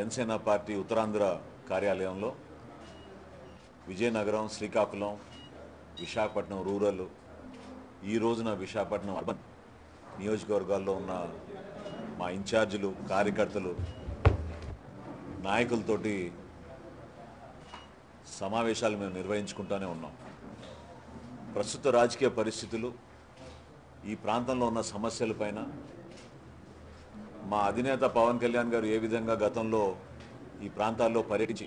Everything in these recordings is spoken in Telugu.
జనసేన పార్టీ ఉత్తరాంధ్ర కార్యాలయంలో విజయనగరం శ్రీకాకుళం విశాఖపట్నం రూరల్ ఈ రోజున విశాఖపట్నం అర్బన్ నియోజకవర్గాల్లో ఉన్న మా ఇన్ఛార్జీలు కార్యకర్తలు నాయకులతోటి సమావేశాలు మేము నిర్వహించుకుంటూనే ఉన్నాం ప్రస్తుత రాజకీయ పరిస్థితులు ఈ ప్రాంతంలో ఉన్న సమస్యలపైన మా అధినేత పవన్ కళ్యాణ్ గారు ఏ విధంగా గతంలో ఈ ప్రాంతాల్లో పర్యటించి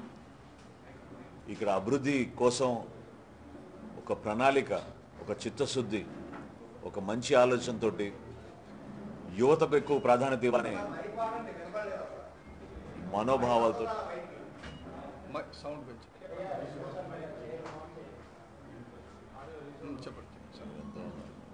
ఇక్కడ అభివృద్ధి కోసం ఒక ప్రణాళిక ఒక చిత్తశుద్ధి ఒక మంచి ఆలోచనతోటి యువతకు ఎక్కువ ప్రాధాన్యత ఇవ్వనే మనోభావాలతో మై- సౌండ్ పెంచు ఉమ్, చెప్పండి చెప్పండి.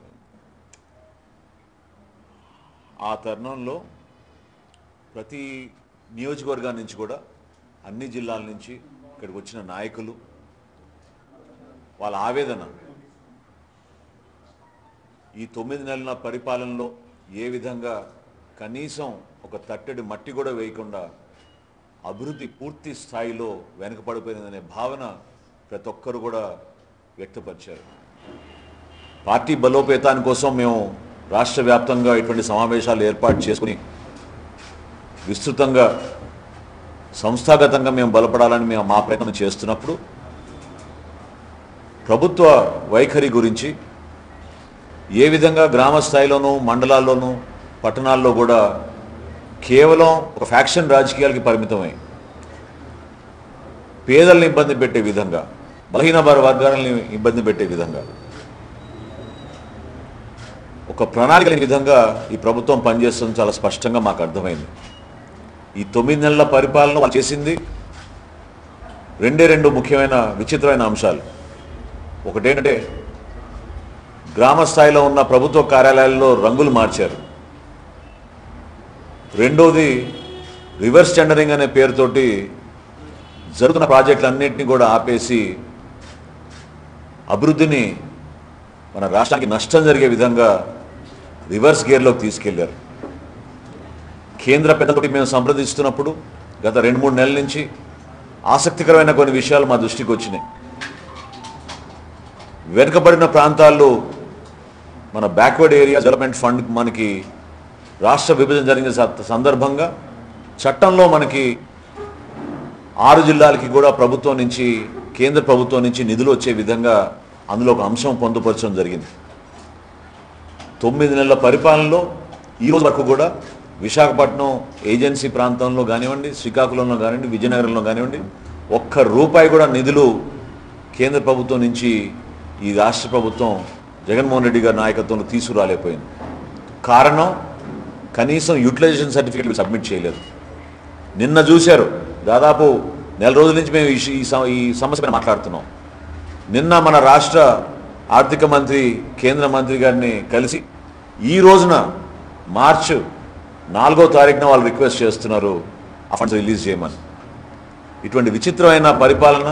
ఆ తరుణంలో ప్రతి నియోజకవర్గాల నుంచి కూడా అన్ని జిల్లాల నుంచి ఇక్కడికి వచ్చిన నాయకులు వాళ్ళ ఆవేదన ఈ తొమ్మిది నెలల పరిపాలనలో ఏ విధంగా కనీసం ఒక తట్టెడి మట్టి కూడా వేయకుండా అభివృద్ధి పూర్తి స్థాయిలో వెనకపడిపోయిందనే భావన ప్రతి ఒక్కరు కూడా వ్యక్తపరిచారు పార్టీ బలోపేతాని కోసం మేము రాష్ట్ర వ్యాప్తంగా ఇటువంటి సమావేశాలు ఏర్పాటు చేసుకుని విస్తృతంగా సంస్థాగతంగా మేము బలపడాలని మేము మా ప్రయత్నం చేస్తున్నప్పుడు ప్రభుత్వ వైఖరి గురించి ఏ విధంగా గ్రామ స్థాయిలోనూ మండలాల్లోనూ పట్టణాల్లో కూడా కేవలం ఒక ఫ్యాక్షన్ రాజకీయాలకి పరిమితమై పేదల్ని ఇబ్బంది పెట్టే విధంగా బలహీన వర్గాలని ఇబ్బంది పెట్టే విధంగా ఒక ప్రణాళిక లేని విధంగా ఈ ప్రభుత్వం పనిచేస్తుంది చాలా స్పష్టంగా మాకు అర్థమైంది ఈ తొమ్మిది నెలల పరిపాలన వాళ్ళు చేసింది రెండే రెండు ముఖ్యమైన విచిత్రమైన అంశాలు ఒకటేంటంటే గ్రామ స్థాయిలో ఉన్న ప్రభుత్వ కార్యాలయాల్లో రంగులు మార్చారు రెండోది రివర్స్ టెండరింగ్ అనే పేరుతోటి జరుగుతున్న ప్రాజెక్టులన్నింటినీ కూడా ఆపేసి అభివృద్ధిని మన రాష్ట్రానికి నష్టం జరిగే విధంగా రివర్స్ గేర్లోకి తీసుకెళ్లారు కేంద్ర పెద్దలతోటి మేము సంప్రదిస్తున్నప్పుడు గత రెండు మూడు నెలల నుంచి ఆసక్తికరమైన కొన్ని విషయాలు మా దృష్టికి వచ్చినాయి వెనుకబడిన ప్రాంతాల్లో మన బ్యాక్వర్డ్ ఏరియా డెవలప్మెంట్ ఫండ్ మనకి రాష్ట్ర విభజన జరిగిన స- సందర్భంగా చట్టంలో మనకి ఆరు జిల్లాలకి కూడా ప్రభుత్వం నుంచి కేంద్ర ప్రభుత్వం నుంచి నిధులు వచ్చే విధంగా అందులో ఒక అంశం పొందుపరచడం జరిగింది తొమ్మిది నెలల పరిపాలనలో ఈ రోజు వరకు కూడా విశాఖపట్నం ఏజెన్సీ ప్రాంతంలో కానివ్వండి శ్రీకాకుళంలో కానివ్వండి విజయనగరంలో కానివ్వండి ఒక్క రూపాయి కూడా నిధులు కేంద్ర ప్రభుత్వం నుంచి ఈ రాష్ట్ర ప్రభుత్వం జగన్మోహన్ రెడ్డి గారి నాయకత్వంలో తీసుకురాలేకపోయింది కారణం కనీసం యూటిలైజేషన్ సర్టిఫికేట్ సబ్మిట్ చేయలేదు నిన్న చూశారు దాదాపు నెల రోజుల నుంచి మేము ఈ ఈ సమ- ఈ సమస్య పైన మాట్లాడుతున్నాం నిన్న మన రాష్ట్ర ఆర్థిక మంత్రి కేంద్ర మంత్రి గారిని కలిసి ఈ రోజున మార్చ్ నాలుగో తారీఖున వాళ్ళు రిక్వెస్ట్ చేస్తున్నారు ఆ ఫండ్స్ రిలీజ్ చేయమని ఇటువంటి విచిత్రమైన పరిపాలన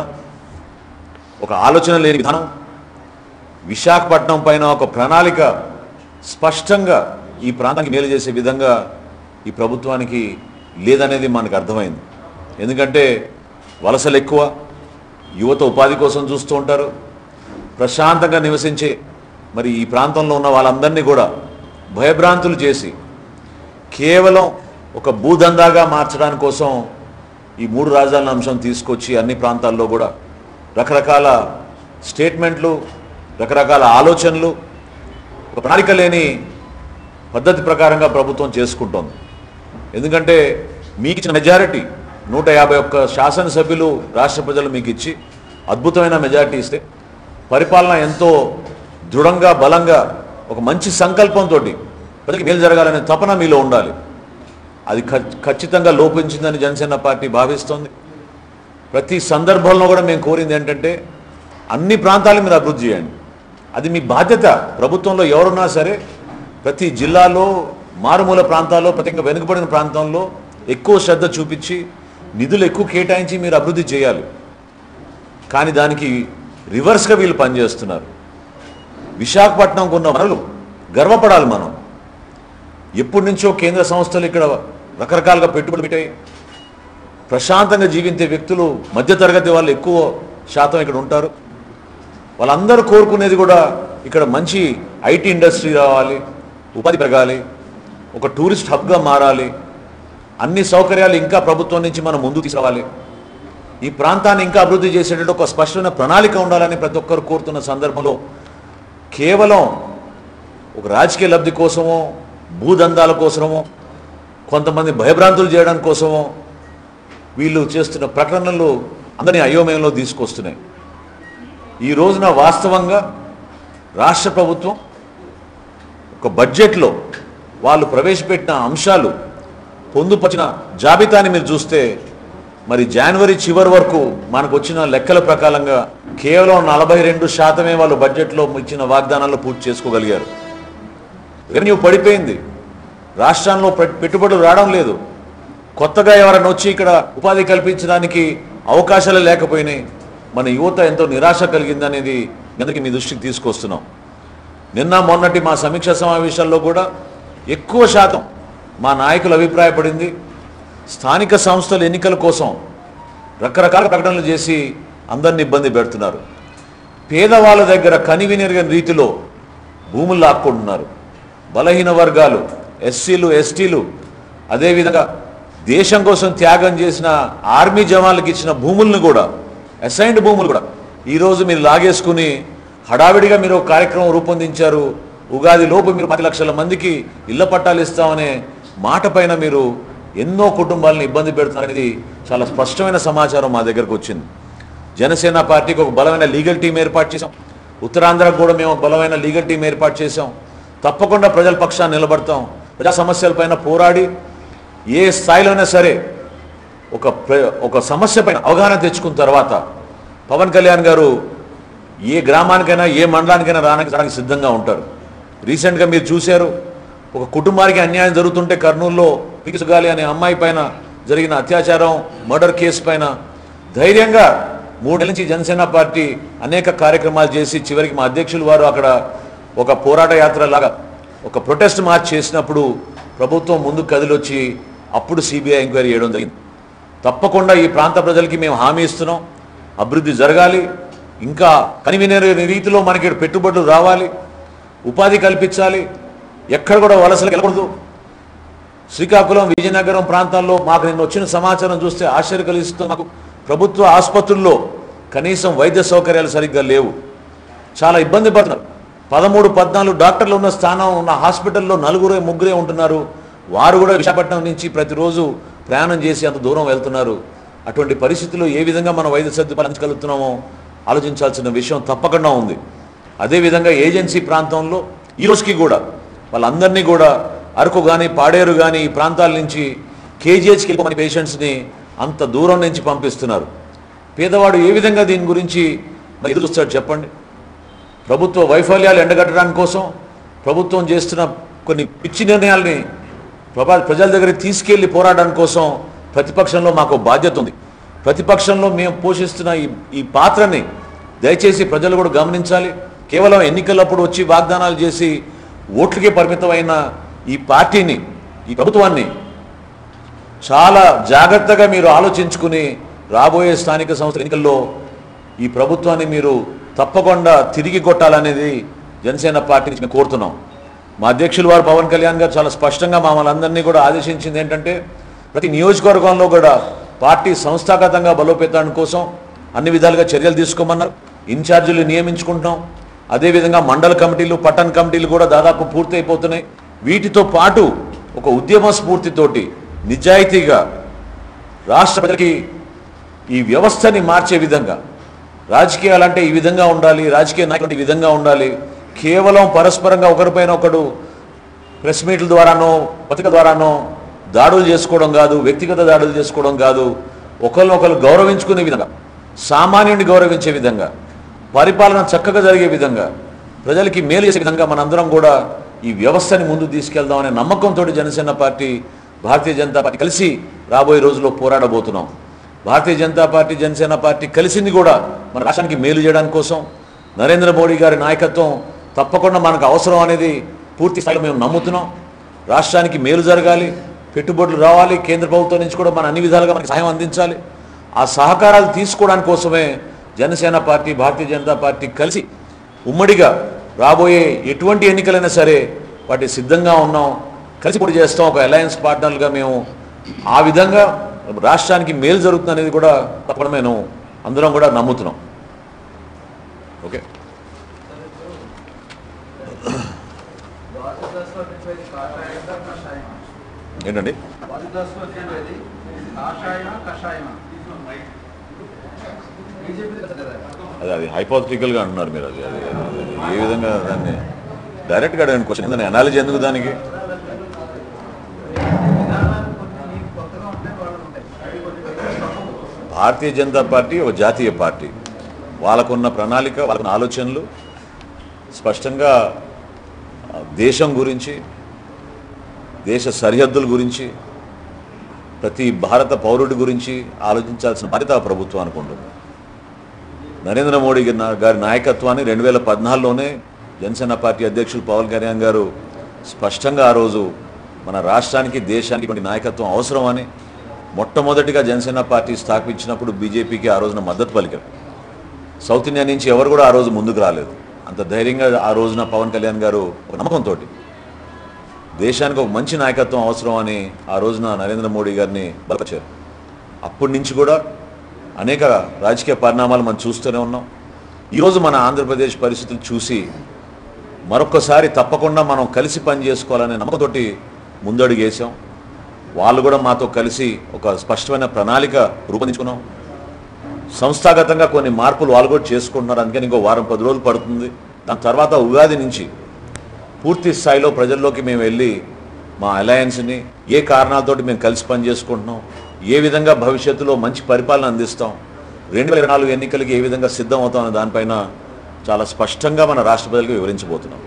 ఒక ఆలోచన లేని విధానం విశాఖపట్నం పైన ఒక ప్రణాళిక స్పష్టంగా ఈ ప్రాంతానికి మేలు చేసే విధంగా ఈ ప్రభుత్వానికి లేదనేది మనకు అర్థమైంది ఎందుకంటే వలసలు ఎక్కువ యువత ఉపాధి కోసం చూస్తూ ఉంటారు ప్రశాంతంగా నివసించే మరి ఈ ప్రాంతంలో ఉన్న వాళ్ళందరినీ కూడా భయభ్రాంతులు చేసి కేవలం ఒక భూదందాగా మార్చడానికి కోసం ఈ మూడు రాజధానుల అంశం తీసుకొచ్చి అన్ని ప్రాంతాల్లో కూడా రకరకాల స్టేట్మెంట్లు రకరకాల ఆలోచనలు ఒక ప్రణాళిక లేని పద్ధతి ప్రకారంగా ప్రభుత్వం చేసుకుంటోంది ఎందుకంటే మీకు ఇచ్చిన మెజారిటీ నూట యాభై ఒక్క శాసనసభ్యులు రాష్ట్ర ప్రజలు మీకు ఇచ్చి అద్భుతమైన మెజారిటీ ఇస్తే పరిపాలన ఎంతో దృఢంగా బలంగా ఒక మంచి సంకల్పంతో ప్రజలకు మేలు జరగాలనే తపన మీలో ఉండాలి అది ఖచ్- ఖచ్చితంగా లోపించిందని జనసేన పార్టీ భావిస్తోంది ప్రతి సందర్భంలో కూడా మేము కోరింది ఏంటంటే అన్ని ప్రాంతాల మీద అభివృద్ధి చేయండి అది మీ బాధ్యత ప్రభుత్వంలో ఎవరున్నా సరే ప్రతి జిల్లాలో మారుమూల ప్రాంతాల్లో ప్రత్యేకంగా వెనుకబడిన ప్రాంతంలో ఎక్కువ శ్రద్ధ చూపించి నిధులు ఎక్కువ కేటాయించి మీరు అభివృద్ధి చేయాలి కానీ దానికి రివర్స్గా వీళ్ళు పనిచేస్తున్నారు విశాఖపట్నంకు ఉన్న వనరులు గర్వపడాలి మనం ఎప్పటి నుంచో కేంద్ర సంస్థలు ఇక్కడ రకరకాలుగా పెట్టుబడులు పెట్టాయి ప్రశాంతంగా జీవించే వ్యక్తులు మధ్యతరగతి వాళ్ళు ఎక్కువ శాతం ఇక్కడ ఉంటారు వాళ్ళందరూ కోరుకునేది కూడా ఇక్కడ మంచి ఐటీ ఇండస్ట్రీ రావాలి ఉపాధి పెరగాలి ఒక టూరిస్ట్ హబ్గా మారాలి అన్ని సౌకర్యాలు ఇంకా ప్రభుత్వం నుంచి మనం ముందుకు తీసుకురావాలి ఈ ప్రాంతాన్ని ఇంకా అభివృద్ధి చేసేటట్టు ఒక స్పష్టమైన ప్రణాళిక ఉండాలని ప్రతి ఒక్కరు కోరుతున్న సందర్భంలో కేవలం ఒక రాజకీయ లబ్ధి కోసమో భూదందాల కోసమో కొంతమంది భయభ్రాంతులు చేయడం కోసమో వీళ్ళు చేస్తున్న ప్రకటనలు అందరినీ అయోమయంలో తీసుకొస్తున్నాయి ఈ రోజున వాస్తవంగా రాష్ట్ర ప్రభుత్వం ఒక బడ్జెట్లో వాళ్ళు ప్రవేశపెట్టిన అంశాలు పొందుపరిచిన జాబితాని మీరు చూస్తే మరి జనవరి చివరి వరకు మనకు వచ్చిన లెక్కల ప్రకారంగా కేవలం నలభై రెండు శాతమే వాళ్ళు బడ్జెట్లో ఇచ్చిన వాగ్దానాలు పూర్తి చేసుకోగలిగారు రెవెన్యూ పడిపోయింది రాష్ట్రంలో పెట్- పెట్టుబడులు రావడం లేదు కొత్తగా ఎవరైనా వచ్చి ఇక్కడ ఉపాధి కల్పించడానికి అవకాశాలు లేకపోయినాయి మన యువత ఎంతో నిరాశ కలిగిందనేది అందరికీ మీ దృష్టికి తీసుకొస్తున్నాం నిన్న మొన్నటి మా సమీక్ష సమావేశాల్లో కూడా ఎక్కువ శాతం మా నాయకులు అభిప్రాయపడింది స్థానిక సంస్థల ఎన్నికల కోసం రకరకాల ప్రకటనలు చేసి అందరిని ఇబ్బంది పెడుతున్నారు పేదవాళ్ళ దగ్గర కనివినెరగని రీతిలో భూములు లాక్కుంటున్నారు బలహీన వర్గాలు ఎస్సీలు ఎస్టీలు అదేవిధంగా దేశం కోసం త్యాగం చేసిన ఆర్మీ జవాన్లకు ఇచ్చిన భూములను కూడా అసైన్డ్ భూములు కూడా ఈరోజు మీరు లాగేసుకుని హడావిడిగా మీరు ఒక కార్యక్రమం రూపొందించారు ఉగాది లోపు మీరు పది లక్షల మందికి ఇళ్ల పట్టాలు ఇస్తామనే మాట పైన మీరు ఎన్నో కుటుంబాలను ఇబ్బంది పెడుతున్నారనేది చాలా స్పష్టమైన సమాచారం మా దగ్గరకు వచ్చింది జనసేన పార్టీకి ఒక బలమైన లీగల్ టీం ఏర్పాటు చేశాం ఉత్తరాంధ్రకు కూడా మేము ఒక బలమైన లీగల్ టీం ఏర్పాటు చేశాం తప్పకుండా ప్రజల పక్షాన్ని నిలబడతాం ప్రజా సమస్యలపైన పోరాడి ఏ స్థాయిలోనే సరే ఒక ప్ర- ఒక సమస్య పైన అవగాహన తెచ్చుకున్న తర్వాత పవన్ కళ్యాణ్ గారు ఏ గ్రామానికైనా ఏ మండలానికైనా రానికి రావడానికి సిద్ధంగా ఉంటారు రీసెంట్గా మీరు చూశారు ఒక కుటుంబానికి అన్యాయం జరుగుతుంటే కర్నూలులో పిసుగాలి అనే అమ్మాయి పైన జరిగిన అత్యాచారం మర్డర్ కేసు పైన ధైర్యంగా మూడేళ్ళ నుంచి జనసేన పార్టీ అనేక కార్యక్రమాలు చేసి చివరికి మా అధ్యక్షులు వారు అక్కడ ఒక పోరాట యాత్ర లాగా ఒక ప్రొటెస్ట్ మార్చ్ చేసినప్పుడు ప్రభుత్వం ముందుకు కదిలొచ్చి అప్పుడు సిబిఐ ఎంక్వైరీ చేయడం జరిగింది తప్పకుండా ఈ ప్రాంత ప్రజలకి మేము హామీ ఇస్తున్నాం అభివృద్ధి జరగాలి ఇంకా కనివినరు రీతిలో మనకి ఇక్కడ పెట్టుబడులు రావాలి ఉపాధి కల్పించాలి ఎక్కడ కూడా వలసలు వెళ్ళకూడదు శ్రీకాకుళం విజయనగరం ప్రాంతాల్లో మాకు నిన్న వచ్చిన సమాచారం చూస్తే ఆశ్చర్య కలిగిస్తుంది మాకు ప్రభుత్వ ఆసుపత్రుల్లో కనీసం వైద్య సౌకర్యాలు సరిగ్గా లేవు చాలా ఇబ్బంది పడుతున్నారు పదమూడు పద్నాలుగు డాక్టర్లు ఉన్న స్థానం ఉన్న హాస్పిటల్లో నలుగురే ముగ్గురే ఉంటున్నారు వారు కూడా విశాఖపట్నం నుంచి ప్రతిరోజు ప్రయాణం చేసి అంత దూరం వెళ్తున్నారు అటువంటి పరిస్థితుల్లో ఏ విధంగా మనం వైద్య సదుపాయాలు అందించగలుగుతున్నామో ఆలోచించాల్సిన విషయం తప్పకుండా ఉంది అదేవిధంగా ఏజెన్సీ ప్రాంతంలో ఈ రోజుకి కూడా వాళ్ళందరినీ కూడా అరకు కానీ పాడేరు కానీ ఈ ప్రాంతాల నుంచి కేజీహెచ్కి వెళ్ళిపోమని పేషెంట్స్ని అంత దూరం నుంచి పంపిస్తున్నారు పేదవాడు ఏ విధంగా దీని గురించి మరి ఎదురు చూస్తాడు చెప్పండి ప్రభుత్వ వైఫల్యాలు ఎండగట్టడానికి కోసం ప్రభుత్వం చేస్తున్న కొన్ని పిచ్చి నిర్ణయాల్ని ప్రభా ప్రజల దగ్గరికి తీసుకెళ్లి పోరాడడానికి కోసం ప్రతిపక్షంలో మాకు బాధ్యత ఉంది ప్రతిపక్షంలో మేము పోషిస్తున్న ఈ ఈ పాత్రని దయచేసి ప్రజలు కూడా గమనించాలి కేవలం ఎన్నికలప్పుడు వచ్చి వాగ్దానాలు చేసి ఓట్లకే పరిమితమైన ఈ పార్టీని ఈ ప్రభుత్వాన్ని చాలా జాగ్రత్తగా మీరు ఆలోచించుకుని రాబోయే స్థానిక సంస్థల ఎన్నికల్లో ఈ ప్రభుత్వాన్ని మీరు తప్పకుండా తిరిగి కొట్టాలనేది జనసేన పార్టీ నుంచి మేము కోరుతున్నాం మా అధ్యక్షులు వారు పవన్ కళ్యాణ్ గారు చాలా స్పష్టంగా మమ్మల్ని అందరినీ కూడా ఆదేశించింది ఏంటంటే ప్రతి నియోజకవర్గంలో కూడా పార్టీ సంస్థాగతంగా బలోపేతాన్ని కోసం అన్ని విధాలుగా చర్యలు తీసుకోమన్నారు ఇన్ఛార్జీలు నియమించుకుంటున్నాం అదేవిధంగా మండల కమిటీలు పట్టణ కమిటీలు కూడా దాదాపు పూర్తి అయిపోతున్నాయి వీటితో పాటు ఒక ఉద్యమ స్ఫూర్తితోటి నిజాయితీగా రాష్ట్ర ప్రజలకి ఈ వ్యవస్థని మార్చే విధంగా రాజకీయాలు అంటే ఈ విధంగా ఉండాలి రాజకీయ నాయకులు అంటే ఈ విధంగా ఉండాలి కేవలం పరస్పరంగా ఒకరిపైన ఒకడు ప్రెస్ మీట్ల ద్వారానో పత్రిక ద్వారానో దాడులు చేసుకోవడం కాదు వ్యక్తిగత దాడులు చేసుకోవడం కాదు ఒకరినొకరు గౌరవించుకునే విధంగా సామాన్యుడిని గౌరవించే విధంగా పరిపాలన చక్కగా జరిగే విధంగా ప్రజలకి మేలు చేసే విధంగా మనందరం కూడా ఈ వ్యవస్థని ముందు తీసుకెళ్దామనే నమ్మకంతో జనసేన పార్టీ భారతీయ జనతా పార్టీ కలిసి రాబోయే రోజుల్లో పోరాడబోతున్నాం భారతీయ జనతా పార్టీ జనసేన పార్టీ కలిసింది కూడా మన రాష్ట్రానికి మేలు చేయడానికి కోసం నరేంద్ర మోడీ గారి నాయకత్వం తప్పకుండా మనకు అవసరం అనేది పూర్తి స్థాయిలో మేము నమ్ముతున్నాం రాష్ట్రానికి మేలు జరగాలి పెట్టుబడులు రావాలి కేంద్ర ప్రభుత్వం నుంచి కూడా మన అన్ని విధాలుగా మనకి సహాయం అందించాలి ఆ సహకారాలు తీసుకోవడానికి కోసమే జనసేన పార్టీ భారతీయ జనతా పార్టీ కలిసి ఉమ్మడిగా రాబోయే ఎటువంటి ఎన్నికలైనా సరే వాటి సిద్ధంగా ఉన్నాం కలిసి పోటీ చేస్తాం ఒక అలయన్స్ పార్ట్నర్లుగా మేము ఆ విధంగా రాష్ట్రానికి మేలు జరుగుతుంది అనేది కూడా తప్పకుండా మేము అందరం కూడా నమ్ముతున్నాం ఓకే ఏంటండి అది అది హైపోథిటికల్గా అంటున్నారు మీరు అది అది అది ఏ విధంగా దాన్ని డైరెక్ట్గా అడగండి క్వశ్చన్ దాన్ని అనాలజీ ఎందుకు దానికి భారతీయ జనతా పార్టీ ఒక జాతీయ పార్టీ వాళ్ళకున్న ప్రణాళిక వాళ్ళకున్న ఆలోచనలు స్పష్టంగా ఆ, దేశం గురించి దేశ సరిహద్దుల గురించి ప్రతి భారత పౌరుడి గురించి ఆలోచించాల్సిన బాధ్యత ఆ ప్రభుత్వానికి ఉంటుంది నరేంద్ర మోడీ గారి- గారి నాయకత్వాన్ని రెండు వేల పద్నాలుగులోనే జనసేన పార్టీ అధ్యక్షులు పవన్ కళ్యాణ్ గారు స్పష్టంగా ఆ రోజు మన రాష్ట్రానికి దేశానికి ఇటువంటి నాయకత్వం అవసరమని మొట్టమొదటిగా జనసేన పార్టీ స్థాపించినప్పుడు బీజేపీకి ఆ రోజున మద్దతు పలికారు సౌత్ ఇండియా నుంచి ఎవరు కూడా ఆ రోజు ముందుకు రాలేదు అంత ధైర్యంగా ఆ రోజున పవన్ కళ్యాణ్ గారు ఒక నమ్మకంతో దేశానికి ఒక మంచి నాయకత్వం అవసరం అని ఆ రోజున నరేంద్ర మోడీ గారిని బలపరిచారు అప్పటి నుంచి కూడా అనేక రాజకీయ పరిణామాలు మనం చూస్తూనే ఉన్నాం ఈరోజు మన ఆంధ్రప్రదేశ్ పరిస్థితులు చూసి మరొకసారి తప్పకుండా మనం కలిసి పని చేసుకోవాలనే నమ్మకంతోటి ముందడుగు వేసాం వాళ్ళు కూడా మాతో కలిసి ఒక స్పష్టమైన ప్రణాళిక రూపొందించుకున్నాం సంస్థాగతంగా కొన్ని మార్పులు వాళ్ళు కూడా చేసుకుంటున్నారు అందుకని ఇంకో వారం పది రోజులు పడుతుంది దాని తర్వాత ఉగాది నుంచి పూర్తి స్థాయిలో ప్రజల్లోకి మేము వెళ్ళి మా అలయన్స్ని ఏ కారణాలతోటి మేము కలిసి పని చేసుకుంటున్నాం ఏ విధంగా భవిష్యత్తులో మంచి పరిపాలన అందిస్తాం రెండు వేల నాలుగు ఎన్నికలకి ఏ విధంగా సిద్ధం అవుతాం అనే దానిపైన చాలా స్పష్టంగా మన రాష్ట్ర ప్రజలకు వివరించబోతున్నాం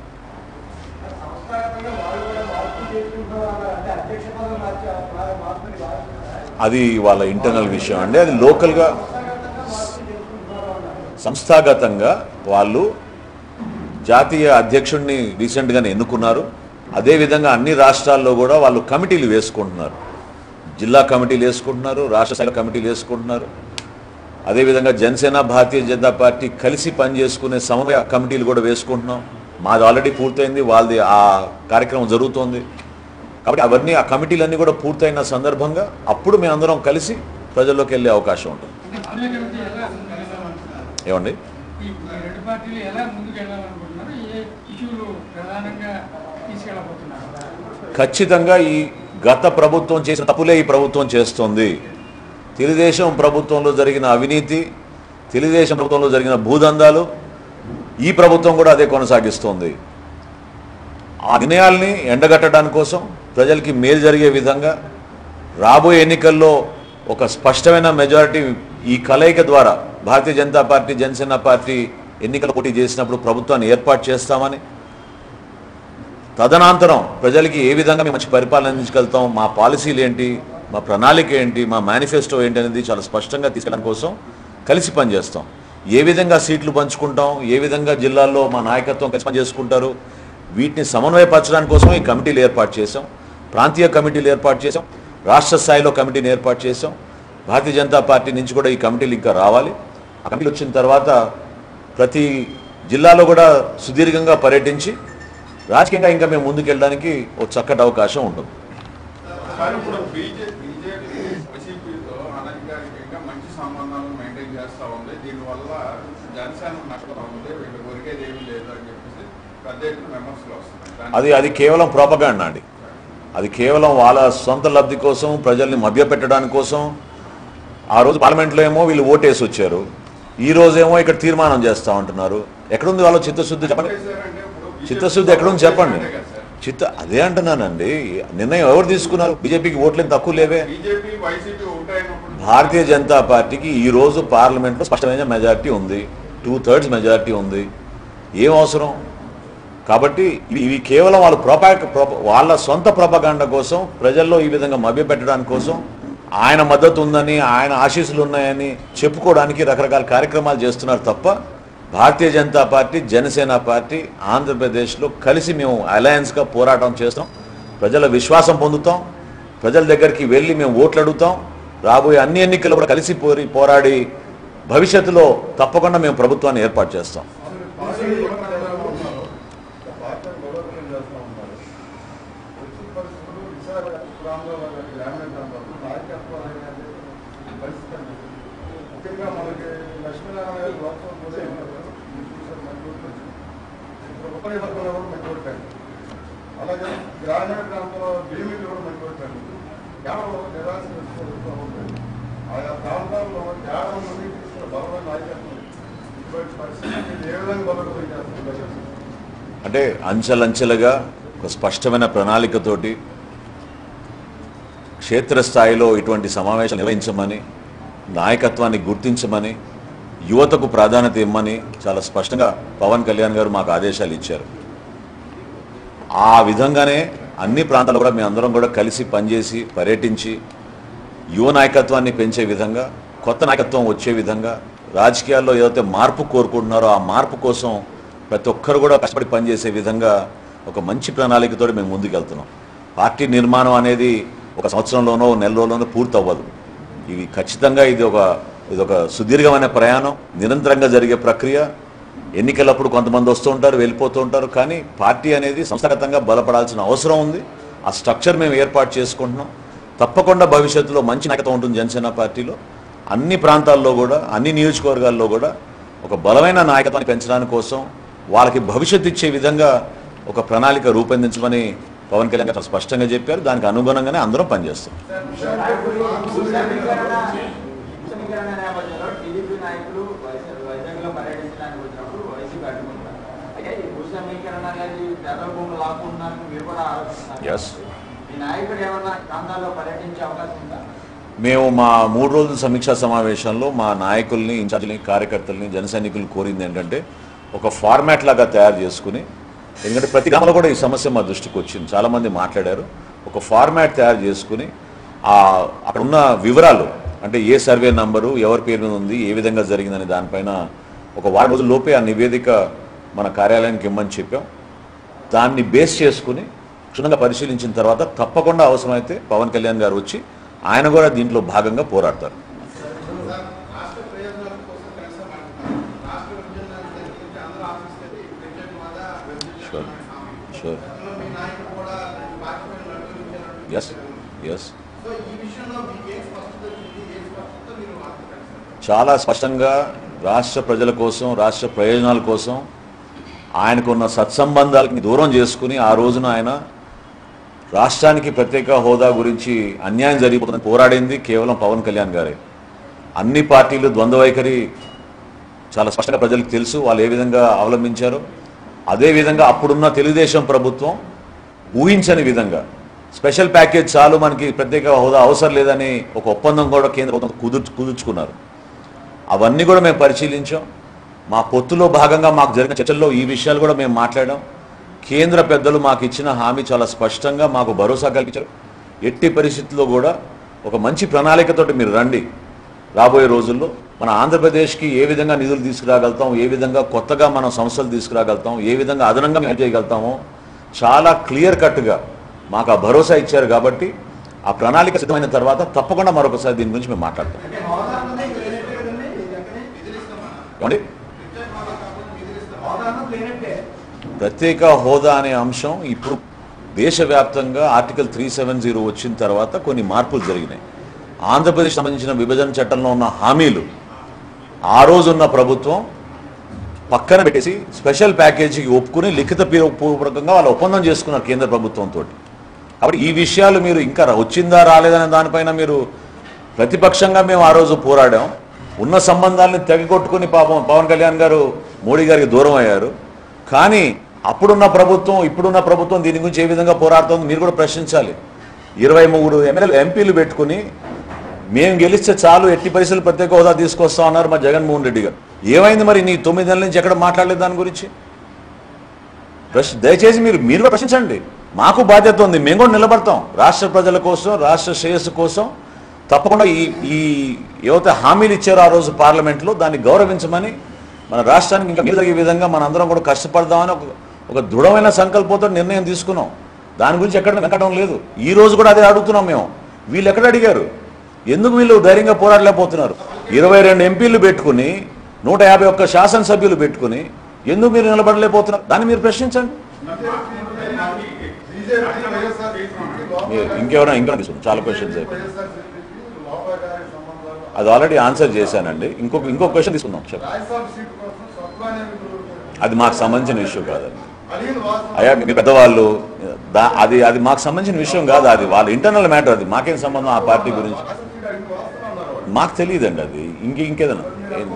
అది వాళ్ళ ఇంటర్నల్ విషయం అండి అది లోకల్గా సంస్థాగతంగా వాళ్ళు జాతీయ అధ్యక్షుడిని రీసెంట్గానే ఎన్నుకున్నారు అదేవిధంగా అన్ని రాష్ట్రాల్లో కూడా వాళ్ళు కమిటీలు వేసుకుంటున్నారు జిల్లా కమిటీలు వేసుకుంటున్నారు రాష్ట్ర స్థాయి కమిటీలు వేసుకుంటున్నారు అదేవిధంగా జనసేన భారతీయ జనతా పార్టీ కలిసి పనిచేసుకునే సమన్వయ కమిటీలు కూడా వేసుకుంటున్నాం మాది ఆల్రెడీ పూర్తయింది వాళ్ళది ఆ కార్యక్రమం జరుగుతోంది కాబట్టి అవన్నీ ఆ కమిటీలన్నీ కూడా పూర్తయిన సందర్భంగా అప్పుడు మేమందరం కలిసి ప్రజల్లోకి వెళ్ళే అవకాశం ఉంటుంది ఆంధ్రప్రదేశ్ ఎలా ముందుకెళ్ళాలనుకుంటున్నారు? ఏమండి ఈ రెండు పార్టీలు ఎలా ముందుకెళ్ళాలనుకుంటున్నారు ఏ ఇష్యూలు ప్రధానంగా తీసుకెళ్ళబోతున్నారు ఖచ్చితంగా ఈ గత ప్రభుత్వం చేసిన తప్పులే ఈ ప్రభుత్వం చేస్తుంది తెలుగుదేశం ప్రభుత్వంలో జరిగిన అవినీతి తెలుగుదేశం ప్రభుత్వంలో జరిగిన భూదందాలు ఈ ప్రభుత్వం కూడా అదే కొనసాగిస్తోంది ఆ నిర్ణయాల్ని ఎండగట్టడానికి కోసం ప్రజలకి మేలు జరిగే విధంగా రాబోయే ఎన్నికల్లో ఒక స్పష్టమైన మెజారిటీ ఈ కలయిక ద్వారా భారతీయ జనతా పార్టీ జనసేన పార్టీ ఎన్నికల పోటీ చేసినప్పుడు ప్రభుత్వాన్ని ఏర్పాటు చేస్తామని తదనంతరం ప్రజలకి ఏ విధంగా మేము మంచి పరిపాలన అందించగలుగుతాం మా పాలసీలు ఏంటి మా ప్రణాళిక ఏంటి మా మేనిఫెస్టో ఏంటి అనేది చాలా స్పష్టంగా తీసుకెళ్ళడం కోసం కలిసి పనిచేస్తాం ఏ విధంగా సీట్లు పంచుకుంటాం ఏ విధంగా జిల్లాల్లో మా నాయకత్వం కలిసి పనిచేసుకుంటారు వీటిని సమన్వయపరచడానికి కోసం ఈ కమిటీలు ఏర్పాటు చేశాం ప్రాంతీయ కమిటీలు ఏర్పాటు చేశాం రాష్ట్ర స్థాయిలో కమిటీని ఏర్పాటు చేశాం భారతీయ జనతా పార్టీ నుంచి కూడా ఈ కమిటీలు ఇంకా రావాలి ఆ కమిటీలు వచ్చిన తర్వాత ప్రతి జిల్లాలో కూడా సుదీర్ఘంగా పర్యటించి రాజకీయంగా ఇంకా మేము ముందుకెళ్ళడానికి ఒక చక్కటి అవకాశం ఉంటుంది సార్ ఇప్పుడు బీజేపీ బీజేపీ వైసీపీతో అనధికారికంగా మంచి సంబంధాలను మెయింటైన్ చేస్తూ ఉంది దీనివల్ల జనసేన నష్టం ఉంది వీళ్ళు కొరికేది ఏమీ లేదు అని చెప్పేసి పెద్ద ఎత్తున విమర్శలు వస్తున్నాయి దాని- అది అది కేవలం ప్రోపగాండా అండి అది కేవలం వాళ్ళ సొంత లబ్ధి కోసం ప్రజల్ని మభ్యపెట్టడానికి కోసం ఆ రోజు పార్లమెంట్లో ఏమో వీళ్ళు ఓటేసి వచ్చారు ఈ రోజేమో ఇక్కడ తీర్మానం చేస్తా ఉంటున్నారు ఎక్కడుంది వాళ్ళ చిత్తశుద్ధి చెప్పండి చేశారంటే ఇప్పుడు బీజేపీ చిత్తశుద్ధి ఎక్కడుంది చెప్పండి అంతే కదా సార్. చిత్త అదే అంటున్నానండి నిర్ణయం ఎవరు తీసుకున్నారు బీజేపీకి ఓట్లేం తక్కువ లేవే బీజేపీ వైసీపీ ఒకటైనప్పుడు భారతీయ జనతా పార్టీకి ఈ రోజు పార్లమెంట్లో స్పష్టమైన మెజారిటీ ఉంది టూ థర్డ్స్ మెజారిటీ ఉంది ఏం అవసరం కాబట్టి ఇవి ఇవి కేవలం వాళ్ళ ప్రొపా ప్రొప- వాళ్ళ సొంత ప్రొపగాండ కోసం ప్రజల్లో ఈ విధంగా మభ్యపెట్టడానికి కోసం ఆయన మద్దతు ఉందని ఆయన ఆశీస్సులు ఉన్నాయని చెప్పుకోవడానికి రకరకాల కార్యక్రమాలు చేస్తున్నారు తప్ప భారతీయ జనతా పార్టీ జనసేన పార్టీ ఆంధ్రప్రదేశ్లో కలిసి మేము అలయన్స్గా పోరాటం చేస్తాం ప్రజల విశ్వాసం పొందుతాం ప్రజల దగ్గరికి వెళ్ళి మేము ఓట్లు అడుగుతాం రాబోయే అన్ని ఎన్నికలు కూడా కలిసి పోరి పోరాడి భవిష్యత్తులో తప్పకుండా మేము ప్రభుత్వాన్ని ఏర్పాటు చేస్తాం పార్టీ గొడవలు ఉన్నారు. పార్టీ గొడవలు చేస్తూ ఉన్నారు. వచ్చిన పరిస్థితులు విశాఖ ప్రాంతాల్లో కానీ గ్రామీణ ప్రాంతాల్లో నాయకత్వం అనేది పరిస్థితి కనిపిస్తుంది. ముఖ్యంగా మనకి లక్ష్మీనారాయణ గారు లోక్సభ కూడా ఉన్నారు. మీరు చూసారు మంచి ఓట్లు వచ్చింది. ఇప్పుడు ఉప నిబంధనలు కూడా మంచి ఓట్టాయి అలాగే గ్రామీణ ప్రాంతంలో భీమిలు కూడా మంచి ఓట్టాయి కేవలం నిరాశ వ్యక్తపరుస్తూ ఉంటాయి ఆయా ప్రాంతాల్లో యాభై మంది తీసుకున్న బలమైన నాయకత్వం ఇటువంటి పరిస్థితి ఏ విధంగా బలోపేతం చేస్తుంది అంటే అంచెలంచెలుగా ఒక స్పష్టమైన ప్రణాళికతోటి క్షేత్రస్థాయిలో ఇటువంటి సమావేశాలు నిర్వహించమని నాయకత్వాన్ని గుర్తించమని యువతకు ప్రాధాన్యత ఇమ్మని చాలా స్పష్టంగా పవన్ కళ్యాణ్ గారు మాకు ఆదేశాలు ఇచ్చారు ఆ విధంగానే అన్ని ప్రాంతాలు కూడా మేమందరం కూడా కలిసి పనిచేసి పర్యటించి యువ నాయకత్వాన్ని పెంచే విధంగా కొత్త నాయకత్వం వచ్చే విధంగా రాజకీయాల్లో ఏదైతే మార్పు కోరుకుంటున్నారో ఆ మార్పు కోసం ప్రతి ఒక్కరు కూడా కష్టపడి పనిచేసే విధంగా ఒక మంచి ప్రణాళికతో మేము ముందుకు వెళ్తున్నాం పార్టీ నిర్మాణం అనేది ఒక సంవత్సరంలోనో నెల రోజుల్లోనో పూర్తి అవ్వదు ఇవి ఖచ్చితంగా ఇది ఒక ఇది ఒక సుదీర్ఘమైన ప్రయాణం నిరంతరంగా జరిగే ప్రక్రియ ఎన్నికలప్పుడు కొంతమంది వస్తూ ఉంటారు వెళ్ళిపోతూ ఉంటారు కానీ పార్టీ అనేది సంస్థాగతంగా బలపడాల్సిన అవసరం ఉంది ఆ స్ట్రక్చర్ మేము ఏర్పాటు చేసుకుంటున్నాం తప్పకుండా భవిష్యత్తులో మంచి నాయకత్వం ఉంటుంది జనసేన పార్టీలో అన్ని ప్రాంతాల్లో కూడా అన్ని నియోజకవర్గాల్లో కూడా ఒక బలమైన నాయకత్వాన్ని పెంచడానికి కోసం వాళ్ళకి భవిష్యత్తు ఇచ్చే విధంగా ఒక ప్రణాళిక రూపొందించమని పవన్ కళ్యాణ్ గారు స్పష్టంగా చెప్పారు దానికి అనుగుణంగానే అందరం పనిచేస్తాం సమీకరణ సమీకరణ నేపథ్యంలో టీడీపీ నాయకులు వైజాగ్ వైజాగ్లో పర్యటించడానికి వచ్చినప్పుడు వైసీపీ అడ్డుకుంటారు అయితే ఈ భూ సమీకరణ అనేది పెద్ద భూములు లాక్కుంటున్నారని మీరు కూడా ఆరోపిస్తున్నారు Yes. ఈ నాయకుడు ఏమన్నా ప్రాంతాల్లో పర్యటించే అవకాశం ఉందా మేము మా మూడు రోజుల సమీక్షా సమావేశంలో మా నాయకుల్ని ఇన్ఛార్జిని కార్యకర్తల్ని జన సైనికులు కోరింది ఏంటంటే ఒక ఫార్మాట్ లాగా తయారు చేసుకుని ఎందుకంటే ప్రతి గ్రామంలో కూడా ఈ సమస్య మా దృష్టికి వచ్చింది చాలామంది మాట్లాడారు ఒక ఫార్మాట్ తయారు చేసుకుని ఆ అక్కడ ఉన్న వివరాలు అంటే ఏ సర్వే నంబరు ఎవరి పేరు మీద ఉంది ఏ విధంగా జరిగిందనే దానిపైన ఒక వారం రోజుల లోపే ఆ నివేదిక మన కార్యాలయానికి ఇమ్మని చెప్పాం దాన్ని బేస్ చేసుకుని క్షుణ్ణంగా పరిశీలించిన తర్వాత తప్పకుండా అవసరమైతే పవన్ కళ్యాణ్ గారు వచ్చి ఆయన కూడా దీంట్లో భాగంగా పోరాడతారు రాష్ట్ర ప్రయోజనాల కోసం కనీసం మాట్లాడుతున్నారు. రాష్ట్ర విభజన జరిగించి అందరూ ఆశిస్తుంది ప్రత్యేక హోదా Sure. Sure. గతంలో మీ నాయకుడు కూడా పార్టీ పైన నడుపుతున్నారు. ఎస్ ఎస్ సో ఈ విషయంలో మీకు ఏం స్పష్టత వచ్చింది ఏ స్పష్టత మీరు మాట్లాడారు చాలా స్పష్టంగా రాష్ట్ర ప్రజల కోసం రాష్ట్ర ప్రయోజనాల కోసం ఆయనకున్న సత్సంబంధాలకి దూరం చేసుకుని ఆ రోజున ఆయన రాష్ట్రానికి ప్రత్యేక హోదా గురించి అన్యాయం జరిగిపోతుందని పోరాడింది కేవలం పవన్ కళ్యాణ్ గారే అన్ని పార్టీలు ద్వంద్వ వైఖరి చాలా స్పష్టంగా ప్రజలకు తెలుసు వాళ్ళు ఏ విధంగా అవలంబించారో అదేవిధంగా అప్పుడున్న తెలుగుదేశం ప్రభుత్వం ఊహించని విధంగా స్పెషల్ ప్యాకేజ్ చాలు మనకి ప్రత్యేక హోదా అవసరం లేదని ఒక ఒప్పందం కూడా కేంద్ర ప్రభుత్వం కుదుర్చు కుదుర్చుకున్నారు అవన్నీ కూడా మేము పరిశీలించాం మా పొత్తులో భాగంగా మాకు జరిగిన చర్చల్లో ఈ విషయాలు కూడా మేము మాట్లాడాం కేంద్ర పెద్దలు మాకు ఇచ్చిన హామీ చాలా స్పష్టంగా మాకు భరోసా కల్పించారు ఎట్టి పరిస్థితుల్లో కూడా ఒక మంచి ప్రణాళికతోటి మీరు రండి రాబోయే రోజుల్లో మన ఆంధ్రప్రదేశ్కి ఏ విధంగా నిధులు తీసుకురాగలుగుతాం ఏ విధంగా కొత్తగా మనం సంస్థలు తీసుకురాగలుగుతాం ఏ విధంగా అదనంగా మేము చేయగలుగుతామో చాలా క్లియర్ కట్గా మాకు ఆ భరోసా ఇచ్చారు కాబట్టి ఆ ప్రణాళిక సిద్ధమైన తర్వాత తప్పకుండా మరొకసారి దీని గురించి మేము మాట్లాడతాం అంటే హోదా అన్నది ఇంకా లేనట్టే కదండి ఇది ఎక్కడే ఏమండి హోదా అన్నది లేనట్టే ప్రత్యేక హోదా అనే అంశం ఇప్పుడు దేశవ్యాప్తంగా ఆర్టికల్ త్రీ సెవెన్ జీరో వచ్చిన తర్వాత కొన్ని మార్పులు జరిగినాయి ఆంధ్రప్రదేశ్ సంబంధించిన విభజన చట్టంలో ఉన్న హామీలు ఆ రోజున్న ప్రభుత్వం పక్కన పెట్టేసి స్పెషల్ ప్యాకేజీకి ఒప్పుకుని లిఖిత పూర్వకంగా వాళ్ళు ఒప్పందం చేసుకున్నారు కేంద్ర ప్రభుత్వంతో కాబట్టి ఈ విషయాలు మీరు ఇంకా రా- వచ్చిందా రాలేదనే దానిపైన మీరు ప్రతిపక్షంగా మేము ఆ రోజు పోరాడాం ఉన్న సంబంధాలను తెగకొట్టుకుని పాపం పవన్ కళ్యాణ్ గారు మోడీ గారికి దూరం అయ్యారు కానీ అప్పుడున్న ప్రభుత్వం ఇప్పుడున్న ప్రభుత్వం దీని గురించి ఏ విధంగా పోరాడుతోంది మీరు కూడా ప్రశ్నించాలి ఇరవై మూడు ఎమ్మెల్యే ఎంపీలు పెట్టుకుని మేము గెలిస్తే చాలు ఎట్టి పరిస్థితులు ప్రత్యేక హోదా తీసుకొస్తాం అన్నారు మా జగన్మోహన్ రెడ్డి గారు ఏమైంది మరి నీ తొమ్మిది నెలల నుంచి ఎక్కడ మాట్లాడలేదు దాని గురించి ప్రశ్న దయచేసి మీరు మీరు కూడా ప్రశ్నించండి మాకు బాధ్యత ఉంది మేము కూడా నిలబడతాం రాష్ట్ర ప్రజల కోసం రాష్ట్ర శ్రేయస్సు కోసం తప్పకుండా ఈ ఈ ఏవైతే హామీలు ఇచ్చారో ఆ రోజు పార్లమెంట్లో దాన్ని గౌరవించమని మన రాష్ట్రానికి ఇంకా మేలు జరిగే విధంగా మన అందరం కూడా కష్టపడదామని ఒక ఒక దృఢమైన సంకల్పంతో నిర్ణయం తీసుకున్నాం దాని గురించి ఎక్కడ వెనకడం లేదు ఈ రోజు కూడా అదే అడుగుతున్నాం మేము వీళ్ళు ఎక్కడ అడిగారు ఎందుకు వీళ్ళు ధైర్యంగా పోరాడలేకపోతున్నారు ఇరవై రెండు ఎంపీలు పెట్టుకుని నూట యాభై ఒక్క శాసనసభ్యులు పెట్టుకుని ఎందుకు మీరు నిలబడలేకపోతున్నారు దాన్ని మీరు ప్రశ్నించండి బీజేపీ వైఎస్ఆర్ మీరు ఇంకెవరైనా ఇంకా తీసుకుంటాం చాలా క్వశ్చన్స్ అయిపోయి లోపాయకారి సంబంధాలు అది ఆల్రెడీ ఆన్సర్ చేశానండి ఇంకొక ఇంకొక క్వశ్చన్ తీసుకుందాం చెప్పండి రాజ్యసభ సీట్ కోసం స్వప్నాన్ని అది మాకు సంబంధించిన ఇష్యూ కాదండి అలీన్ వాసు అయ్యా మీ పెద్దవాళ్ళు దా- అది అది మాకు సంబంధించిన విషయం కాదు అది వాళ్ళ ఇంటర్నల్ మ్యాటర్ అది మాకేం సంబంధం ఆ పార్టీ గురించి సీట్ అడిగి వాస్తవం ఉన్నారు వాళ్ళు. మాకు తెలియదండి అది ఇంక ఇంకేదన్నా ఏం-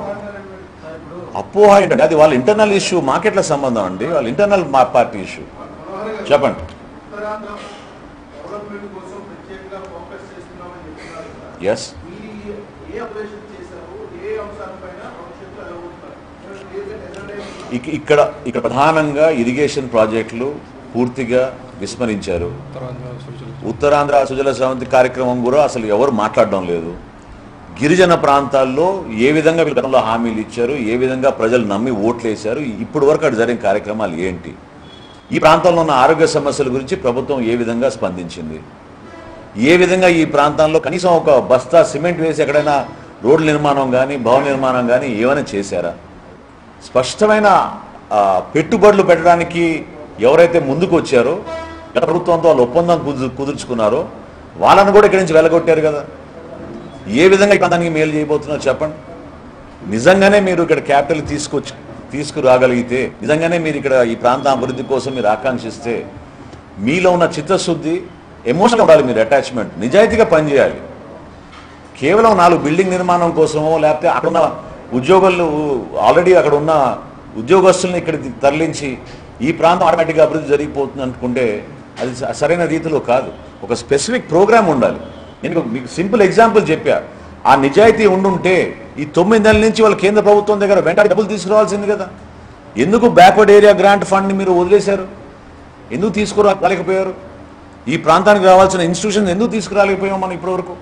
అపోహ ఏంటంటే అది వాళ్ళ ఇంటర్నల్ ఇష్యూ మాకెట్లా సంబంధం అండి వాళ్ళ ఇంటర్నల్ మా పార్టీ ఇష్యూ చెప్పండి ఉత్తరాంధ్ర డెవలప్మెంట్ కోసం ప్రత్యేకంగా ఫోకస్ చేస్తున్నామని చెప్తున్నారు కదా. ఎస్ మీరు ఏ అప్డేషన్ చేశారు ఏ అంశాలపైన భవిష్యత్తులో ఎదుగుతున్నారు ఇక ఇక్కడ ఇక్కడ ప్రధానంగా ఇరిగేషన్ ప్రాజెక్టులు పూర్తిగా విస్మరించారు ఉత్తరాంధ్ర సుజల సవంతి కార్యక్రమం కూడా అసలు ఎవరు మాట్లాడడం లేదు గిరిజన ప్రాంతాల్లో ఏ విధంగా వీళ్ళు గతంలో హామీలు ఇచ్చారు ఏ విధంగా ప్రజలు నమ్మి ఓట్లు వేశారు ఇప్పుడు వరకు అక్కడ జరిగిన కార్యక్రమాలు ఏంటి ఈ ప్రాంతంలో ఉన్న ఆరోగ్య సమస్యల గురించి ప్రభుత్వం ఏ విధంగా స్పందించింది ఏ విధంగా ఈ ప్రాంతాల్లో కనీసం ఒక బస్తా సిమెంట్ వేసి ఎక్కడైనా రోడ్ల నిర్మాణం కానీ భవన నిర్మాణం కానీ ఏమైనా చేశారా స్పష్టమైన ఆ, పెట్టుబడులు పెట్టడానికి ఎవరైతే ముందుకు వచ్చారో గత ప్రభుత్వంతో వాళ్ళు ఒప్పందం కుదు కుదుర్చుకున్నారో వాళ్ళని కూడా ఇక్కడి నుంచి వెళ్ళగొట్టారు కదా ఏ విధంగా ఈ ప్రాంతానికి మేలు చేయబోతున్నారో చెప్పండి నిజంగానే మీరు ఇక్కడ క్యాపిటల్ తీసుకొచ్చి తీసుకురాగలిగితే నిజంగానే మీరు ఇక్కడ ఈ ప్రాంత అభివృద్ధి కోసం మీరు ఆకాంక్షిస్తే మీలో ఉన్న చిత్తశుద్ధి ఎమోషనల్ ఉండాలి మీరు అటాచ్మెంట్ నిజాయితీగా పనిచేయాలి కేవలం నాలుగు బిల్డింగ్ నిర్మాణం కోసమో లేకపోతే అక్కడున్న ఉద్యోగులు ఆల్రెడీ అక్కడ ఉన్న ఉద్యోగస్తుల్ని ఇక్కడ తరలించి ఈ ప్రాంతం ఆటోమేటిక్గా అభివృద్ధి జరిగిపోతుంది అనుకుంటే అది స- సరైన రీతిలో కాదు ఒక స్పెసిఫిక్ ప్రోగ్రామ్ ఉండాలి నేను మీకు సింపుల్ ఎగ్జాంపుల్ చెప్పా ఆ నిజాయితీ ఉండుంటే ఈ తొమ్మిది నెలల నుంచి వాళ్ళ కేంద్ర ప్రభుత్వం దగ్గర వెంటనే డబ్బులు తీసుకురావాల్సింది కదా ఎందుకు బ్యాక్వర్డ్ ఏరియా గ్రాంట్ ఫండ్ని మీరు వదిలేశారు ఎందుకు తీసుకురాలేకపోయారు ఈ ప్రాంతానికి రావాల్సిన ఇన్స్టిట్యూషన్ ఎందుకు తీసుకురాలేకపోయాం మనం ఇప్పటివరకు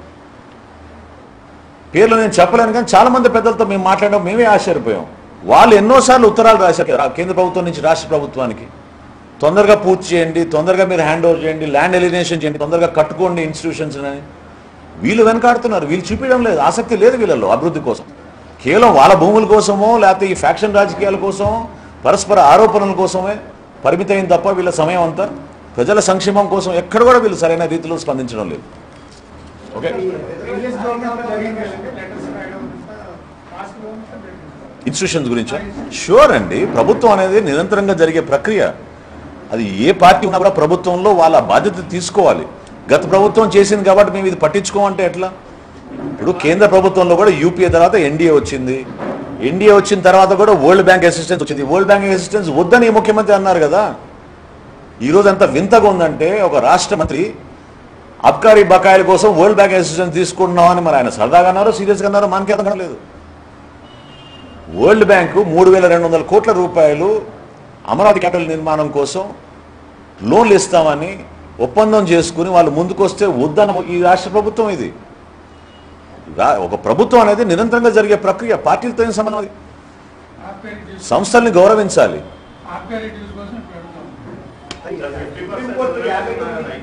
పేర్లు నేను చెప్పలేను కానీ చాలా మంది పెద్దలతో మేము మాట్లాడడం మేమే ఆశ్చర్యపోయాం వాళ్ళు ఎన్నోసార్లు ఉత్తరాలు రాశారు రా- కేంద్ర ప్రభుత్వం నుంచి రాష్ట్ర ప్రభుత్వానికి తొందరగా పూర్తి చేయండి తొందరగా మీరు హ్యాండ్ ఓవర్ చేయండి ల్యాండ్ ఎలినేషన్ చేయండి తొందరగా కట్టుకోండి ఇన్స్టిట్యూషన్స్ అని వీళ్ళు వెనకాడుతున్నారు వీళ్ళు చూపించడం లేదు ఆసక్తి లేదు వీళ్ళలో అభివృద్ధి కోసం కేవలం వాళ్ళ భూముల కోసమో లేకపోతే ఈ ఫ్యాక్షన్ రాజకీయాల కోసమో పరస్పర ఆరోపణల కోసమే పరిమితమైన తప్ప వీళ్ళ సమయం అంతా ప్రజల సంక్షేమం కోసం ఎక్కడ కూడా వీళ్ళు సరైన రీతిలో స్పందించడం లేదు ఓకే ప్రీవియస్ గవర్నమెంట్ జరిగింది లెటర్స్ రాయడం పాస్ట్ గవర్నమెంట్ పెట్టింది ఇన్స్టిట్యూషన్స్ గురించా షూర్ అండి ప్రభుత్వం అనేది నిరంతరంగా జరిగే ప్రక్రియ అది ఏ పార్టీ ఉన్నా కూడా ప్రభుత్వంలో వాళ్ళ బాధ్యత తీసుకోవాలి గత ప్రభుత్వం చేసింది కాబట్టి మేము ఇది పట్టించుకోమంటే ఎట్లా ఇప్పుడు కేంద్ర ప్రభుత్వంలో కూడా యూపీఏ తర్వాత ఎన్డీఏ వచ్చింది ఎన్డీఏ వచ్చిన తర్వాత కూడా వరల్డ్ బ్యాంక్ అసిస్టెన్స్ వచ్చింది వరల్డ్ బ్యాంక్ అసిస్టెన్స్ వద్దని ఈ ముఖ్యమంత్రి అన్నారు కదా ఈరోజు ఎంత వింతగా ఉందంటే ఒక రాష్ట్ర మంత్రి అబ్కారీ బకాయిల కోసం వరల్డ్ బ్యాంక్ అసిస్టెన్స్ తీసుకుంటున్నామని మరి ఆయన సరదాగా అన్నారో సీరియస్గా అన్నారో మనకి అర్థం లేదు వరల్డ్ బ్యాంకు మూడు వేల రెండు వందల కోట్ల రూపాయలు అమరావతి క్యాపిటల్ నిర్మాణం కోసం లోన్లు ఇస్తామని ఒప్పందం చేసుకుని వాళ్ళు ముందుకొస్తే వద్దన్న ఈ రాష్ట్ర ప్రభుత్వం ఇది రా- ఒక ప్రభుత్వం అనేది నిరంతరంగా జరిగే ప్రక్రియ పార్టీలతో ఏం సంబంధం అది? ఆర్పిఆర్ డ్యూస్ సంస్థల్ని గౌరవించాలి ఆర్పిఆర్ డ్యూస్ కోసం ఇప్పుడు అడుగుతాం సుప్రీంకోర్టు యాభై తొమ్మిది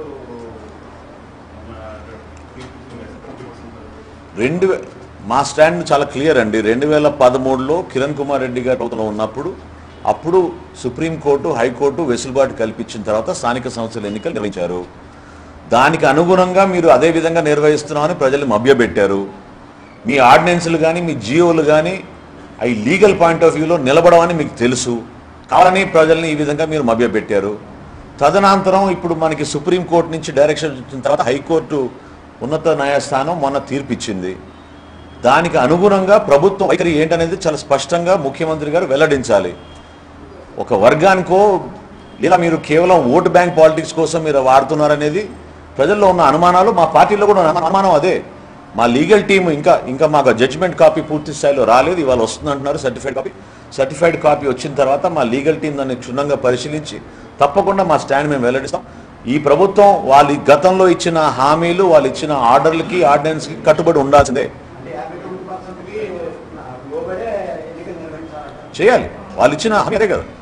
రెండు వే- మా స్టాండ్ చాలా క్లియర్ అండి రెండు వేల పదమూడులో కిరణ్ కుమార్ రెడ్డి గారు ప్రభుత్వంలో ఉన్నప్పుడు అప్పుడు సుప్రీంకోర్టు హైకోర్టు వెసులుబాటు కల్పించిన తర్వాత స్థానిక సంస్థల ఎన్నికలు నిర్వహించారు దానికి అనుగుణంగా మీరు అదే విధంగా నిర్వహిస్తున్నామని ప్రజలు మభ్యపెట్టారు మీ ఆర్డినెన్స్లు కానీ మీ జియోలు కానీ అవి లీగల్ పాయింట్ ఆఫ్ వ్యూలో నిలబడమని మీకు తెలుసు కావాలని ప్రజల్ని ఈ విధంగా మీరు మభ్యపెట్టారు తదనంతరం ఇప్పుడు మనకి సుప్రీంకోర్టు నుంచి డైరెక్షన్ వచ్చిన తర్వాత హైకోర్టు ఉన్నత న్యాయస్థానం మొన్న తీర్పిచ్చింది దానికి అనుగుణంగా ప్రభుత్వం వైఖరి ఏంటనేది చాలా స్పష్టంగా ముఖ్యమంత్రి గారు వెల్లడించాలి ఒక వర్గానికో లేదా మీరు కేవలం ఓటు బ్యాంక్ పాలిటిక్స్ కోసం మీరు వాడుతున్నారనేది ప్రజల్లో ఉన్న అనుమానాలు మా పార్టీలో కూడా ఉన్న అనుమానం అదే మా లీగల్ టీం ఇంకా ఇంకా మాకు జడ్జిమెంట్ కాపీ పూర్తి స్థాయిలో రాలేదు ఇవాళ వస్తుందంటున్నారు సర్టిఫైడ్ కాపీ సర్టిఫైడ్ కాపీ వచ్చిన తర్వాత మా లీగల్ టీం దాన్ని క్షుణ్ణంగా పరిశీలించి తప్పకుండా మా స్టాండ్ మేము వెల్లడిస్తాం ఈ ప్రభుత్వం వాళ్ళు గతంలో ఇచ్చిన హామీలు వాళ్ళు ఇచ్చిన ఆర్డర్లకి ఆర్డినెన్స్కి కట్టుబడి ఉండాల్సిందే అంటే యాభై తొమ్మిది పర్సెంట్కి లోబడే ఎన్నికలు నిర్వహించాలంట చేయాలి వాళ్ళు ఇచ్చిన హామీ అదే కదా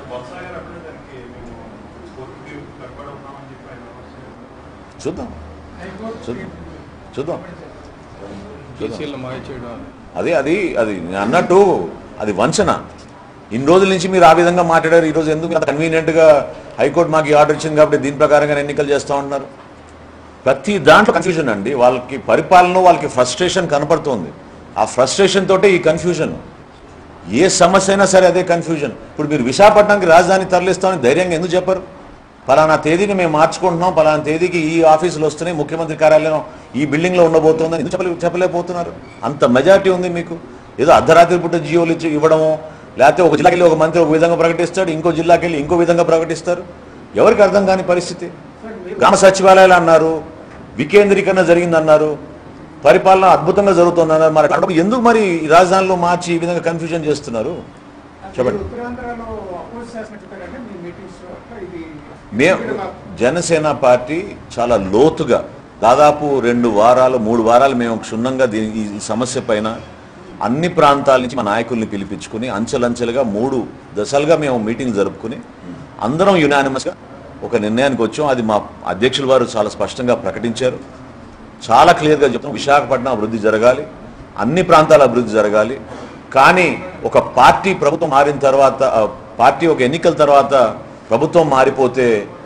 దానికి మేము కోర్టుకి కట్టుబడి ఉన్నామని చెప్పి ఆయన విమర్శించారు. చూద్దాం హైకోర్టు చూద్దాం చూద్దాం చూద్దాం కేసీఎల్ మాయ చేయడం అదే అది అది నేను అన్నట్టు అది వంచన ఇన్ని రోజుల నుంచి మీరు ఆ విధంగా మాట్లాడారు ఈ రోజు ఎందుకు అంత కన్వీనియంట్గా హైకోర్టు మాకు ఈ ఆర్డర్ ఇచ్చింది కాబట్టి దీని ప్రకారంగా ఎన్నికలు చేస్తూ ఉంటున్నారు ప్రతి దాంట్లో కన్ఫ్యూజన్ అండి వాళ్ళకి పరిపాలన వాళ్ళకి ఫ్రస్ట్రేషన్ కనపడుతుంది ఆ ఫ్రస్ట్రేషన్ తోటే ఈ కన్ఫ్యూజన్ ఏ సమస్య అయినా సరే అదే కన్ఫ్యూజన్ ఇప్పుడు మీరు విశాఖపట్నానికి రాజధాని తరలిస్తామని ధైర్యంగా ఎందుకు చెప్పరు పలానా తేదీని మేము మార్చుకుంటున్నాం పలానా తేదీకి ఈ ఆఫీసులు వస్తున్నాయి ముఖ్యమంత్రి కార్యాలయం ఈ బిల్డింగ్లో ఉండబోతుందని ఎందుకు చెప్పలే చెప్పలేకపోతున్నారు అంత మెజారిటీ ఉంది మీకు ఏదో అర్ధరాత్రి పుట్ట జియోలు ఇచ్చి ఇవ్వడము లేకపోతే ఒక జిల్లాకి వెళ్ళి ఒక మంత్రి ఒక విధంగా ప్రకటిస్తాడు ఇంకో జిల్లాకి వెళ్ళి ఇంకో విధంగా ప్రకటిస్తారు ఎవరికి అర్థం కాని పరిస్థితి గ్రామ సచివాలయాలు అన్నారు వికేంద్రీకరణ జరిగిందన్నారు పరిపాలన అద్భుతంగా జరుగుతుందన్నారు మరి అక్కడ ఎందుకు మరి ఈ రాజధానిలో మార్చి ఈ విధంగా కన్ఫ్యూజన్ చేస్తున్నారు చెప్పండి. ఉత్తరాంధ్రలో అపోజ్ చేస్తున్నట్టు చెప్పారంటే మీ మీటింగ్స్ అట్లా ఇది మేము జనసేన పార్టీ చాలా లోతుగా దాదాపు రెండు వారాలు మూడు వారాలు మేము క్షుణ్ణంగా దీని ఈ ఈ సమస్య పైన అన్ని ప్రాంతాల నుంచి మా నాయకుల్ని పిలిపించుకుని అంచెలంచెలుగా మూడు దశలుగా మేము మీటింగ్ జరుపుకుని అందరం యునానిమస్గా ఒక నిర్ణయానికి వచ్చాం అది మా అధ్యక్షుల వారు చాలా స్పష్టంగా ప్రకటించారు చాలా క్లియర్గా చెప్తాం విశాఖపట్నం అభివృద్ధి జరగాలి అన్ని ప్రాంతాల అభివృద్ధి జరగాలి కానీ ఒక పార్టీ ప్రభుత్వం మారిన తర్వాత ఆ, పార్టీ ఒక ఎన్నికల తర్వాత ప్రభుత్వం మారిపోతే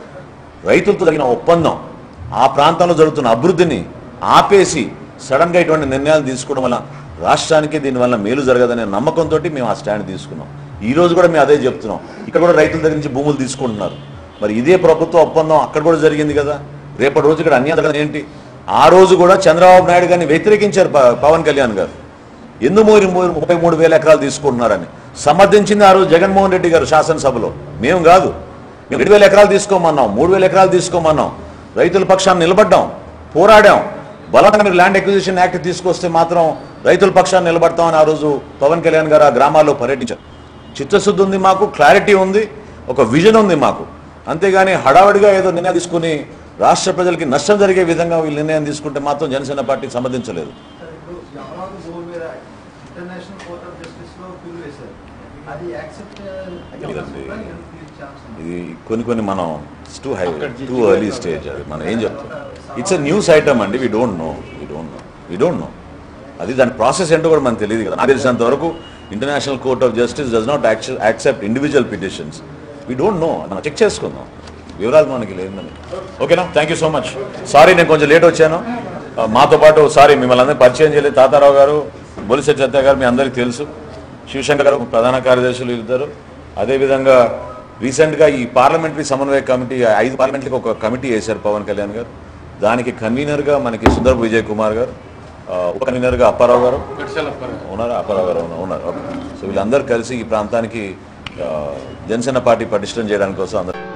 రైతులతో తగిన ఒప్పందం ఆ ప్రాంతంలో జరుగుతున్న అభివృద్ధిని ఆపేసి సడన్గా ఇటువంటి నిర్ణయాలు తీసుకోవడం వల్ల రాష్ట్రానికి దీనివల్ల మేలు జరగదనే నమ్మకంతో మేము ఆ స్టాండ్ తీసుకున్నాం ఈ రోజు కూడా మేము అదే చెప్తున్నాం ఇక్కడ కూడా రైతుల దగ్గర నుంచి భూములు తీసుకుంటున్నారు మరి ఇదే ప్రభుత్వ ఒప్పందం అక్కడ కూడా జరిగింది కదా రేపటి రోజు ఇక్కడ అన్యాయం జరగదు ఏంటి ఆ రోజు కూడా చంద్రబాబు నాయుడు గారిని వ్యతిరేకించారు ప- పవన్ కళ్యాణ్ గారు ఎందుకు మూడు మూడు ముప్పై మూడు వేల ఎకరాలు తీసుకుంటున్నారని సమర్థించింది ఆ రోజు జగన్మోహన్ రెడ్డి గారు శాసనసభలో మేము కాదు మేము రెండు వేల ఎకరాలు తీసుకోమన్నాం మూడు వేల ఎకరాలు తీసుకోమన్నాం రైతుల పక్షాన్ని నిలబడ్డాం పోరాడాం బలంగా మీరు ల్యాండ్ అక్విజిషన్ యాక్ట్ తీసుకొస్తే మాత్రం రైతుల పక్షాన్ని నిలబడతామని ఆ రోజు పవన్ కళ్యాణ్ గారు ఆ గ్రామాల్లో పర్యటించారు చిత్తశుద్ధి ఉంది మాకు క్లారిటీ ఉంది ఒక విజన్ ఉంది మాకు అంతేగాని హడావడిగా ఏదో నిర్ణయం తీసుకుని రాష్ట్ర ప్రజలకి నష్టం జరిగే విధంగా వీళ్ళు నిర్ణయం తీసుకుంటే మాత్రం జనసేన పార్టీ సమర్థించలేదు సార్, ఇప్పుడు ఈ అమరావతి భూమి మీద ఇంటర్నేషనల్ కోర్ట్ ఆఫ్ జస్టిస్ లో బిల్ వేశారు అది యాక్సెప్ట్ ఇదండి. ఇది కొన్ని కొన్ని మనం too high too early stage అది మనం ఏం చెప్తాం ఇట్స్ ఎ న్యూస్ ఐటమ్ అండి we don't know we don't know we don't know అది దాని ప్రాసెస్ ఏంటో కూడా మనకు తెలియదు కదా నాకు తెలిసినంత వరకు international court of justice does not accept individual petitions we don't know మనం చెక్ చేసుకుందాం వివరాలు మనకి లేదని ఓకేనా thank you so much sorry నేను కొంచెం లేట్ వచ్చాను ఆ, మాతో పాటు సారీ మిమ్మల్ని అందరినీ పరిచయం చేయలేదు తాతారావు గారు బొలిశెట్టి సత్య గారు మీ అందరికీ తెలుసు శివశంకర్ గారు ప్రధాన కార్యదర్శులు ఇద్దరు అదేవిధంగా రీసెంట్గా ఈ పార్లమెంటరీ సమన్వయ కమిటీ ఐదు పార్లమెంట్లకు ఒక కమిటీ వేశారు పవన్ కళ్యాణ్ గారు దానికి కన్వీనర్గా మనకి సుందర్ విజయ్ కుమార్ గారు ఆ, ఉప కన్వీనర్గా అప్పారావు గారు ఉన్నారా అప్పారావు గారు ఉన్నా- ఉన్నారు ఓకే సో వీళ్ళందరూ కలిసి ఈ ప్రాంతానికి ఆ, జనసేన పార్టీ పటిష్టం చేయడానికి కోసం అందరూ